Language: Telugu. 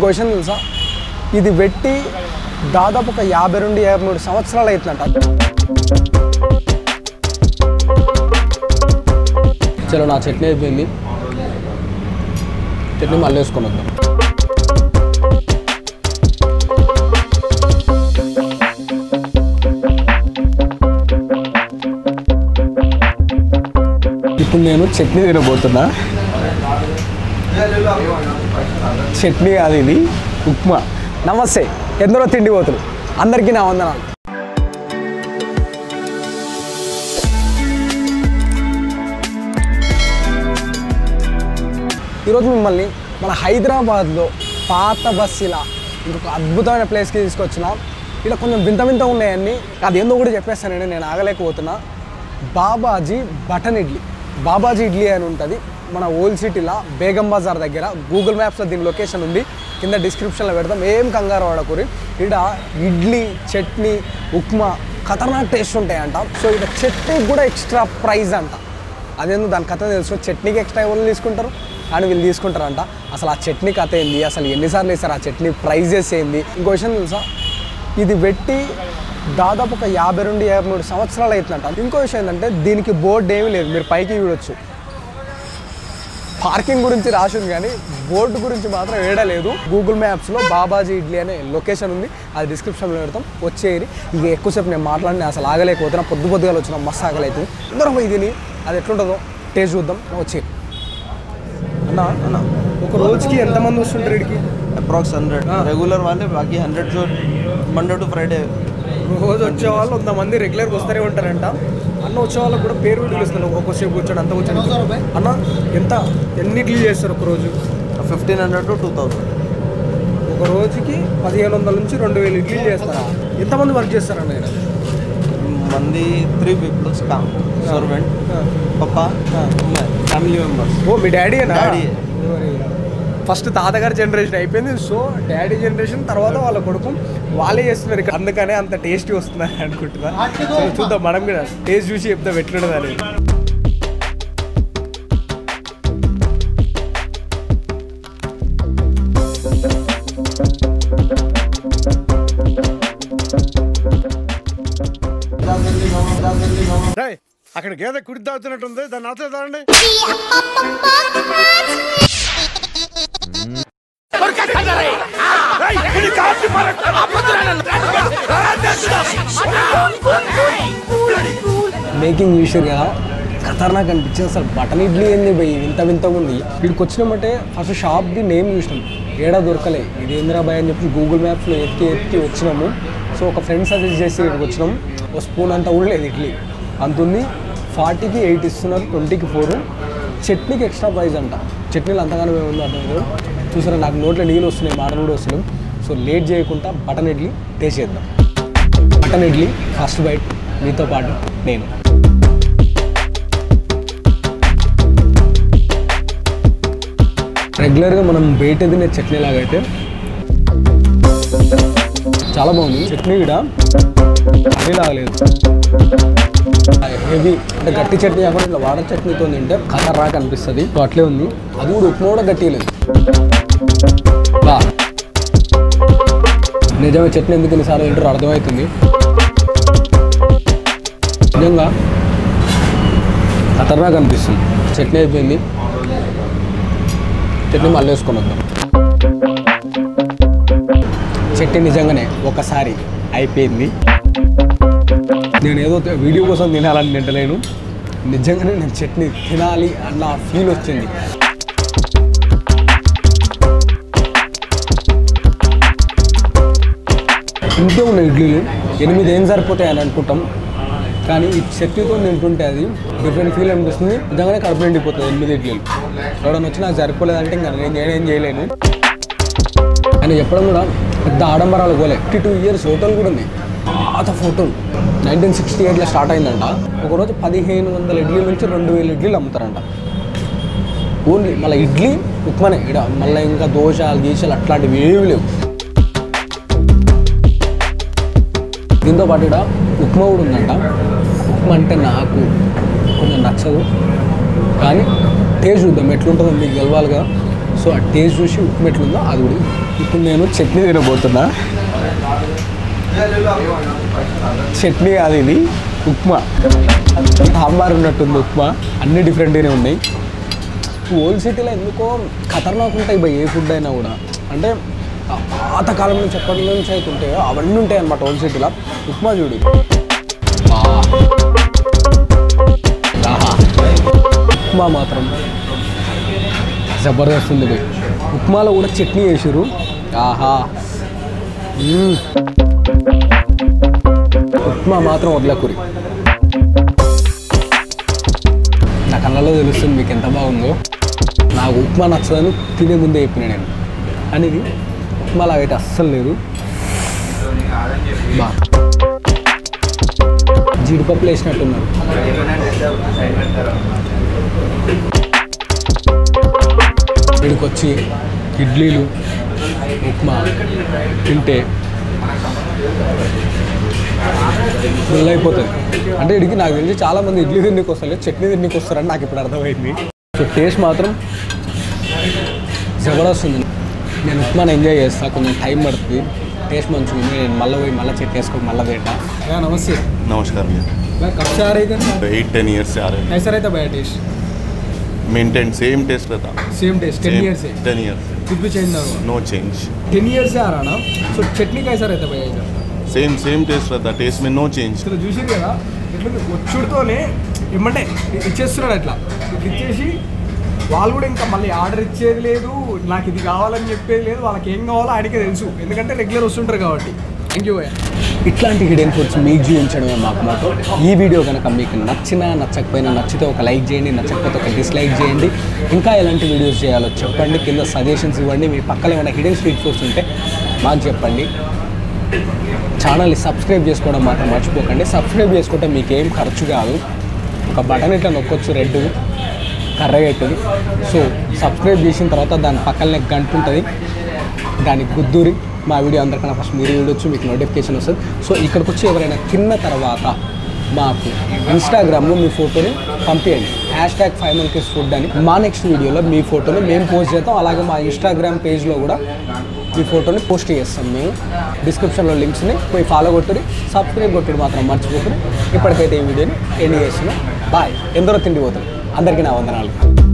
విషయం తెలుసా ఇది పెట్టి దాదాపు ఒక యాభై రెండు యాభై మూడు సంవత్సరాలు అవుతుందంట చలో నా చట్నీ అయిపోయింది చట్నీ మళ్ళీ వేసుకొని వద్దాం ఇప్పుడు నేను చట్నీ తినబోతున్నా చట్నీ కాదు ఇది ఉప్మా నమస్తే ఎందరో తిండి పోతులు అందరికీ నా వందనాలు ఈరోజు మిమ్మల్ని మన హైదరాబాద్లో పాత బస్సిలా ఇంకొక అద్భుతమైన ప్లేస్కి తీసుకొచ్చిన ఇలా కొంచెం వింత వింత ఉన్నాయన్నీ అదేందో కూడా చెప్పేస్తానండి నేను ఆగలేకపోతున్నా బాబాజీ బటన్ ఇడ్లీ బాబాజీ ఇడ్లీ అని ఉంటుంది మన ఓల్డ్ సిటీలో బేగం బజార్ దగ్గర గూగుల్ మ్యాప్స్లో దీని లొకేషన్ ఉంది కింద డిస్క్రిప్షన్లో పెడతాం ఏం కంగారు పడకూరి ఇక్కడ ఇడ్లీ చట్నీ ఉప్మా ఖతర్నాక్ టేస్ట్ ఉంటాయంట సో ఇక్కడ చట్నీ కూడా ఎక్స్ట్రా ప్రైస్ అంట అదేందో దాని కథ తెలుసు చట్నీకి ఎక్స్ట్రా ఎవరు తీసుకుంటారు అని వీళ్ళు తీసుకుంటారంట అసలు ఆ చట్నీ కథ ఏంది అసలు ఎన్నిసార్లు వేస్తారు ఆ చట్నీ ప్రైజెస్ ఏంది ఇంకో విషయం తెలుసా ఇది పెట్టి దాదాపు ఒక యాభై రెండు యాభై మూడు సంవత్సరాలు అవుతుందంట ఇంకో విషయం ఏంటంటే దీనికి బోర్డు ఏమీ లేదు మీరు పైకి చూడొచ్చు పార్కింగ్ గురించి రాసి ఉంది కానీ బోర్డు గురించి మాత్రం వేయడలేదు గూగుల్ మ్యాప్స్లో బాబాజీ ఇడ్లీ అనే లొకేషన్ ఉంది అది డిస్క్రిప్షన్లో పెడతాం వచ్చేది ఇక ఎక్కువసేపు నేను మాట్లాడిన అసలు ఆగలేకపోతున్నా పొద్దు పొద్దుగా వచ్చిన మస్తు ఆగలవుతుంది అందరం పోయి తిని అది ఎట్లుంటుందో టేస్ట్ చూద్దాం వచ్చే అన్న అన్న ఒక రోజుకి ఎంతమంది వస్తుంటారు ఇక్కడికి अप्रॉक्स हंड्रेड रेगुलर वाले बाकी हंड्रेड जो मंडे टू फ्राइडे రోజు వచ్చే వాళ్ళు వంద మంది రెగ్యులర్గా వస్తూనే ఉంటారంట అన్న వచ్చే వాళ్ళకి కూడా పేరు పెట్టి పిలుస్తారు ఒక్కొక్కసేపు కూర్చొని అంత కూర్చొని అన్న ఎంత ఎన్ని ఇడ్లీ చేస్తారు ఒక రోజు fifteen hundred to two thousand ఒక రోజుకి పదిహేను వందల నుంచి రెండు వేలు ఇడ్లీలు చేస్తారా ఎంతమంది వర్క్ చేస్తారన్న ఇక్కడ मंदी थ्री पीपल्स काम सर्वेंट पापा मैं फैमिली मेम्बर्स ఓ మీ డాడీ డాడీ. ఫస్ట్ తాతగారి జనరేషన్ అయిపోయింది సో డాడీ జనరేషన్ తర్వాత వాళ్ళ కొడుకు వాళ్ళే చేస్తున్నారు ఇక్కడ అందుకనే అంత టేస్టీ వస్తుందని అనుకుంటున్నా సో చూద్దాం మనం కూడా టేస్ట్ చూసి చెప్తాం ఎట్లుండదు అనేది అక్కడ గేదె కుడి తాగుతున్నట్టుంది దాన్ని అవతల తాగండి మేకింగ్ చూసారు కదా ఖతర్నాక్ అనిపించింది అసలు బటన్ ఇడ్లీ ఏంది పోయి వింత వింతగా ఉంది ఇక్కడికి వచ్చినామంటే ఫస్ట్ షాప్ది నేమ్ చూసినాం ఏడా దొరకలే ఇది ఏంద్రా బాయ్ అని చెప్పి గూగుల్ మ్యాప్స్లో ఎత్తి ఎత్తి వచ్చినాము సో ఒక ఫ్రెండ్ సజెస్ట్ చేసి ఇక్కడికి వచ్చినాం ఒక స్పూన్ అంతా కూడా లేదు ఇడ్లీ అంత ఉంది ఫార్టీకి ఎయిట్ ఇస్తున్నారు ట్వంటీకి ఫోర్ చట్నీకి ఎక్స్ట్రా ప్రైస్ అంట చట్నీలు అంతగానో ఉంది అర్థం లేదు చూసారా నాకు నోట్లో నీళ్ళు వస్తున్నాయి మాటలు కూడా వస్తున్నాయి సో లేట్ చేయకుండా బటన్ ఇడ్లీ టేస్ట్ చేద్దాం మటన్ ఇడ్లీ ఫస్ట్ బైట్ మీతో పాటు నేను రెగ్యులర్గా మనం బయట తినే చట్నీ లాగా అయితే చాలా బాగుంది చట్నీ కూడా చట్నీ లాగలేదు హెవీ అంటే గట్టి చట్నీ కాకుండా ఇట్లా వాడ చట్నీతో తింటే ఖతర్రాక్ అనిపిస్తుంది సో అట్లే ఉంది అది కూడా ఉప్మా కూడా గట్టి లేదు బా నిజమే చట్నీ ఎందుకు ఎన్నిసార్లు తింటారో అర్థమవుతుంది నిజంగా ఖతర్నాక్ అనిపిస్తుంది చట్నీ అయిపోయింది చట్నీ మళ్ళీ వేసుకొని వద్దాం చట్నీ నిజంగానే ఒకసారి అయిపోయింది నేను ఏదో వీడియో కోసం తినాలని తింటలేను నిజంగానే నేను చట్నీ తినాలి అన్న ఫీల్ వచ్చింది ఇంతే ఉన్న ఇడ్లీలు ఎనిమిది ఏం సరిపోతాయి అని అనుకుంటాం కానీ ఈ చట్నీతో తింటుంటే అది డిఫరెంట్ ఫీల్ అనిపిస్తుంది నిజంగానే కడుపు నిండిపోతుంది ఎనిమిది ఇడ్లీలు ఎవడన్నా వచ్చి నాకు సరిపోలేదంటే ఇంకా నేను నేనేం చేయలేను ఆయన చెప్పడం కూడా పెద్ద ఆడంబరాలు పోలే ఫిఫ్టీ టూ ఇయర్స్ హోటల్ కూడా ఉంది పాత ఫోటోలు నైన్టీన్ సిక్స్టీ ఎయిట్లో స్టార్ట్ అయిందంట ఒకరోజు పదిహేను వందల ఇడ్లీల నుంచి రెండు వేల ఇడ్లీలు అమ్ముతారంట ఓన్లీ మళ్ళీ ఇడ్లీ ఉప్మానే ఇక్కడ మళ్ళీ ఇంకా దోశలు గీషలు అట్లాంటివి ఏవి లేవు దీంతో పాటు ఇక్కడ ఉప్మా కూడా ఉందంట ఉప్మా అంటే నాకు కొంచెం నచ్చదు కానీ టేస్ట్ చూద్దాం ఎట్లుంటుందో మీకు గెలవాలిగా సో సో ఆ టేస్ట్ చూసి ఉప్మా ఎట్లుందో అది కూడా ఇప్పుడు నేను చట్నీ తినబోతున్నా చట్నీ కాదు ఇది ఉప్మా సాంబార్ ఉన్నట్టుంది ఉప్మా అన్ని డిఫరెంట్గానే ఉన్నాయి ఓల్డ్ సిటీలో ఎందుకో ఖతర్నాక్ ఉంటాయి బై ఏ ఫుడ్ అయినా కూడా అంటే ఆ పాత కాలం నుంచి ఎప్పటి నుంచి అయితే ఉంటాయో అవన్నీ ఉంటాయి అనమాట ఓల్డ్ సిటీలో ఉప్మా చూడు బా. ఆహా. ఉప్మా మాత్రం జబర్దస్త్ ఉంది బై ఉప్మాలో కూడా చట్నీ వేసారు ఆహా మ్మ్. ఉప్మా మాత్రం వదలకూరి నా కళ్ళలో తెలుస్తుంది మీకు ఎంత బాగుందో నాకు ఉప్మా నచ్చదని తినే ముందే చెప్పిన నేను అనేది ఉప్మా లాగైతే అస్సలు లేదు బా జీడిపప్పులు వేసినట్టున్నారు ఇక్కడికి వచ్చి ఇడ్లీలు ఉప్మా తింటే ఫుల్ అయిపోతుంది అంటే ఇడికి నాకు తెలిసి చాలా మంది ఇడ్లీ తిండికి వస్తారు చట్నీ తిండికి వస్తారని నాకు ఇప్పుడు అర్థమైంది సో టేస్ట్ మాత్రం జబర్దస్త్ ఉంది నేను ఉప్మాని ఎంజాయ్ చేస్తా కొంచెం టైం పడుతుంది టేస్ట్ మంచిగా ఉంది నేను మళ్ళీ పోయి మళ్ళీ చెక్ వేసుకొని మళ్ళీ తింటా నమస్తే नमस्कार भैया मैं कब से आ रही थी एट टेन ईयर से आ रहे कैसा रहता भैया टेस्ट हैं मेंटेन सेम टेस्ट रहता सेम टेस्ट टेन ईयर से टेन ईयर से कुछ भी चेंज ना हुआ नो चेंज टेन ईयर से आ रहा ना सो चटनी कैसा रहता भैया इधर सेम सेम टेस्ट रहता टेस्ट में नो चेंज అసలు చూసారు కదా ఇట్లా వచ్చుడుతోనే ఇమ్మంటే ఇచ్చేస్తున్నాడు అట్లా ఇట్లా ఇచ్చేసి వాళ్ళు కూడా ఇంకా మళ్ళీ ఆర్డర్ ఇచ్చేది లేదు నాకు ఇది కావాలని చెప్పేది లేదు వాళ్ళకి ఏం కావాలో ఆడికే తెలుసు ఎందుకంటే రెగ్యులర్ వస్తుంటారు కాబట్టి థ్యాంక్ యూ ఇట్లాంటి హిడెన్ ఫుడ్స్ మీకు చూపించడమే మాకు మాకు ఈ వీడియో కనుక మీకు నచ్చినా నచ్చకపోయినా నచ్చితే ఒక లైక్ చేయండి నచ్చకపోతే ఒక డిస్లైక్ చేయండి ఇంకా ఎలాంటి వీడియోస్ చేయాలో చెప్పండి కింద సజెషన్స్ ఇవ్వండి మీ పక్కన ఏమైనా హిడెన్ స్ట్రీట్ ఫుడ్స్ ఉంటే మాకు చెప్పండి ఛానల్ని సబ్స్క్రైబ్ చేసుకోవడం మాత్రం మర్చిపోకండి సబ్స్క్రైబ్ చేసుకుంటే మీకు ఏం ఖర్చు కాదు ఒక బటన్ ఇట్లా నొక్కొచ్చు రెడ్ కర్రగా అవుతుంది సో సబ్స్క్రైబ్ చేసిన తర్వాత దాని పక్కనే గంట ఉంటుంది దానికి గుద్దూరి మా వీడియో అందరికన్నా ఫస్ట్ మీరు చూడొచ్చు మీకు నోటిఫికేషన్ వస్తుంది సో ఇక్కడికి వచ్చి ఎవరైనా తిన్న తర్వాత మాకు ఇన్స్టాగ్రామ్లో మీ ఫోటోని పంపించండి hash tag five monkeys food అని మా నెక్స్ట్ వీడియోలో మీ ఫోటోని మేము పోస్ట్ చేస్తాం అలాగే మా ఇన్స్టాగ్రామ్ పేజ్లో కూడా మీ ఫోటోని పోస్ట్ చేస్తాం మేము డిస్క్రిప్షన్లో లింక్స్ని పోయి ఫాలో కొట్టుడి సబ్స్క్రైబ్ కొట్టుడు మాత్రం మర్చిపోతుంది ఇప్పటికైతే ఈ వీడియోని ఎండ్ చేస్తున్నాం బాయ్ ఎందరో తిండి పోతుంది అందరికీ నా వందనాలు